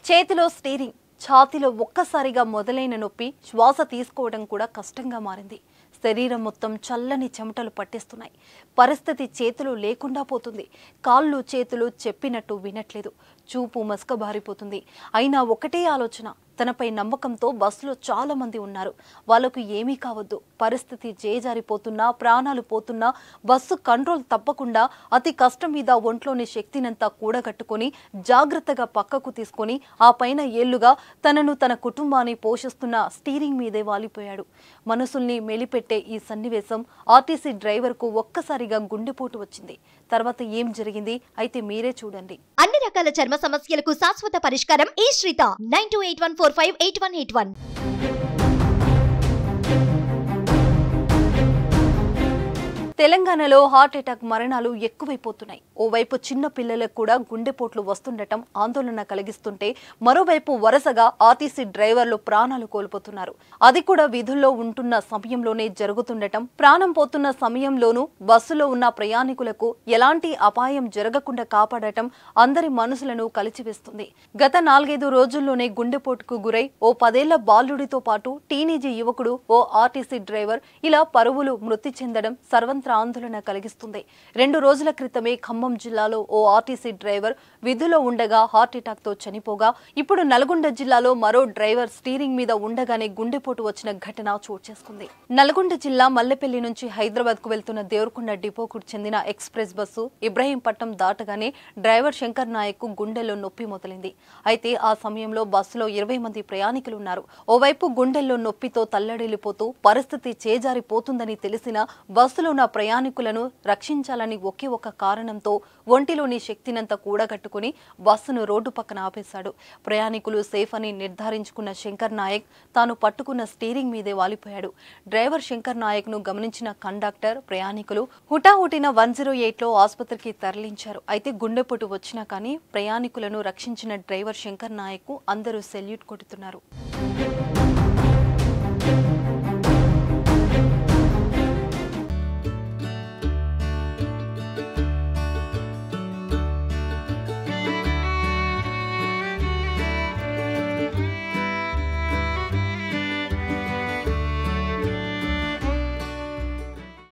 చేతిలో స్టీరింగ్ ఛాతీలో ఒక్కసారిగా మొదలైన నొప్పి శ్వాస తీసుకోవడం కూడా కష్టంగా మారింది శరీరం మొత్తం చల్లని చెమటలు పట్టేస్తున్నాయి పరిస్థితి చేతులు లేకుండా పోతుంది కాళ్ళు చేతులు చెప్పినట్టు వినట్లేదు చూపు మసకబారిపోతుంది అయినా ఒకటే ఆలోచన తనపై నమ్మకంతో బస్సులో చాలా మంది ఉన్నారు వాళ్ళకు ఏమీ కావద్దు పరిస్థితి చేజారిపోతున్నా ప్రాణాలు పోతున్నా బస్సు కంట్రోల్ తప్పకుండా అతి కష్టం మీద ఒంట్లోని శక్తినంతా కూడగట్టుకొని జాగ్రత్తగా పక్కకు తీసుకొని ఆ పైన ఏళ్లుగా తనను తన కుటుంబాన్ని పోషిస్తున్న స్టీరింగ్ మీదే వాలిపోయాడు మనసుల్ని మెలిపెట్టే ఈ సన్నివేశం ఆర్టీసీ డ్రైవర్కు ఒక్కసారిగా గుండెపోటు వచ్చింది తర్వాత ఏం జరిగింది అయితే మీరే చూడండి అన్ని రకాల చర్మ సమస్యలకు శాశ్వత పరిష్కారం ఈ శ్రీత nine two eight one four five eight one eight one తెలంగాణలో హార్ట్ అటాక్ మరణాలు ఎక్కువైపోతున్నాయి ఓవైపు చిన్న పిల్లలకు కూడా గుండెపోట్లు వస్తుండటం ఆందోళన కలిగిస్తుంటే మరోవైపు వరుసగా ఆర్టీసీ డ్రైవర్లు ప్రాణాలు కోల్పోతున్నారు అది కూడా విధుల్లో ఉంటున్న సమయంలోనే జరుగుతుండటం ప్రాణం పోతున్న సమయంలోనూ బస్సులో ఉన్న ప్రయాణికులకు ఎలాంటి అపాయం జరగకుండా కాపాడటం అందరి మనసులను కలిచివేస్తుంది గత నాలుగైదు రోజుల్లోనే గుండెపోటుకు గురై ఓ పదేళ్ల బాలుడితో పాటు టీనేజీ యువకుడు ఓ ఆర్టీసీ డ్రైవర్ ఇలా పరువులు మృతి చెందడం సర్వంత్ర ఆందోళన కలిగిస్తుంది రెండు రోజుల క్రితమే ఖమ్మం జిల్లాలో ఓ ఆర్టీసీ డ్రైవర్ విధులో ఉండగా హార్ట్ అటాక్ తో చనిపోగా ఇప్పుడు నల్గొండ జిల్లాలో మరో డ్రైవర్ స్టీరింగ్ మీద ఉండగానే గుండెపోటు వచ్చిన ఘటన చోటు చేసుకుంది నల్గొండ జిల్లా మల్లెపల్లి నుంచి హైదరాబాద్ కు వెళ్తున్న దేవరకొండ డిపోకు చెందిన ఎక్స్ప్రెస్ బస్సు ఇబ్రహీంపట్నం దాటగానే డ్రైవర్ శంకర్ నాయక్ కు గుండెల్లో నొప్పి మొదలైంది అయితే ఆ సమయంలో బస్సులో ఇరవై మంది ప్రయాణికులు ఉన్నారు ఓవైపు గుండెల్లో నొప్పితో తల్లడిల్లిపోతూ పరిస్థితి చేజారిపోతుందని తెలిసిన బస్సులో ఉన్న ప్రయాణికులను రక్షించాలని ఒకే ఒక కారణంతో ఒంటిలోని శక్తినంతా కూడగట్టుకుని బస్సును రోడ్డు పక్కన ఆపేశాడు ప్రయాణికులు సేఫ్ అని నిర్ధారించుకున్న శంకర్ నాయక్ తాను పట్టుకున్న స్టీరింగ్ మీదే వాలిపోయాడు డ్రైవర్ శంకర్ నాయక్ ను గమనించిన కండక్టర్ ప్రయాణికులు హుటాహుటిన వన్ జీరో ఎయిట్ లో ఆసుపత్రికి తరలించారు అయితే గుండెపోటు వచ్చినా కానీ ప్రయాణికులను రక్షించిన డ్రైవర్ శంకర్ నాయక్ కు అందరూ సెల్యూట్ కొడుతున్నారు